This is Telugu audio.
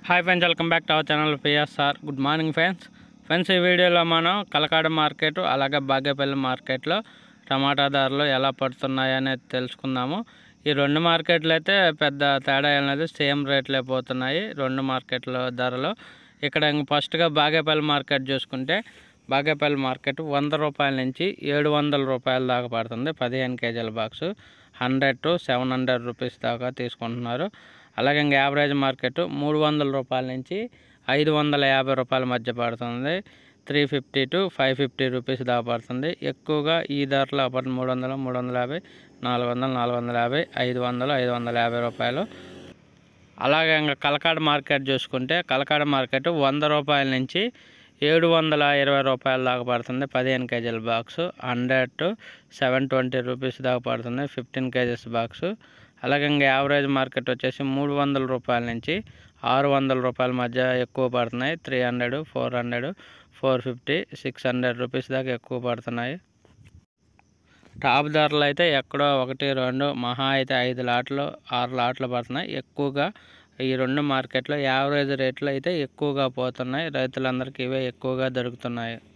hi friends welcome back to our channel PSR good morning friends friends ఈ వీడియోలో మనం కలకాడ మార్కెట్ అలాగే బాగేపల్లి మార్కెట్లో టమాటా ధరలు ఎలా పడుతున్నాయి అనేది తెలుసుకుందాము ఈ రెండు మార్కెట్లు అయితే పెద్ద తేడా ఏం లేదు సేమ్ రేట్లే పోతున్నాయి రెండు మార్కెట్ల ధరలు ఇక్కడ ఇంక ఫస్ట్గా బాగేపల్లి మార్కెట్ చూసుకుంటే బాగేపల్లి మార్కెట్ వంద రూపాయల నుంచి ఏడు వందల రూపాయల దాకా పడుతుంది పదిహేను కేజీల box hundred to seven hundred rupees దాకా తీసుకుంటున్నారు అలాగే ఇంకా యావరేజ్ మార్కెట్ మూడు వందల రూపాయల నుంచి ఐదు వందల యాభై రూపాయల మధ్య పడుతుంది three fifty to five fifty rupees దాకా పడుతుంది ఎక్కువగా ఈ ధరలో అప్పటి మూడు వందలు మూడు వందల యాభై నాలుగు వందలు నాలుగు వందల యాభై ఐదు వందలు ఐదు వందల యాభై రూపాయలు అలాగే ఇంకా కలకాడ మార్కెట్ చూసుకుంటే కలకాడ మార్కెట్ వంద రూపాయల నుంచి ఏడు వందల ఇరవై రూపాయల దాకా పడుతుంది పదిహేను కేజీల box hundred to seven twenty rupees దాకా పడుతుంది ఫిఫ్టీన్ కేజీస్ బాక్స్ అలాగే ఇంకా యావరేజ్ మార్కెట్ వచ్చేసి మూడు వందల రూపాయల నుంచి ఆరు వందల రూపాయల మధ్య ఎక్కువ పడుతున్నాయి three hundred four hundred four fifty six hundred rupees దాకా ఎక్కువ పడుతున్నాయి టాప్ ధరలు అయితే ఎక్కడో ఒకటి రెండు మహా అయితే ఐదు లాట్లు ఆరు లాట్లు పడుతున్నాయి ఎక్కువగా ఈ రెండు మార్కెట్లో యావరేజ్ రేట్లు అయితే ఎక్కువగా పోతున్నాయి రైతులందరికీ ఇవే ఎక్కువగా దొరుకుతున్నాయి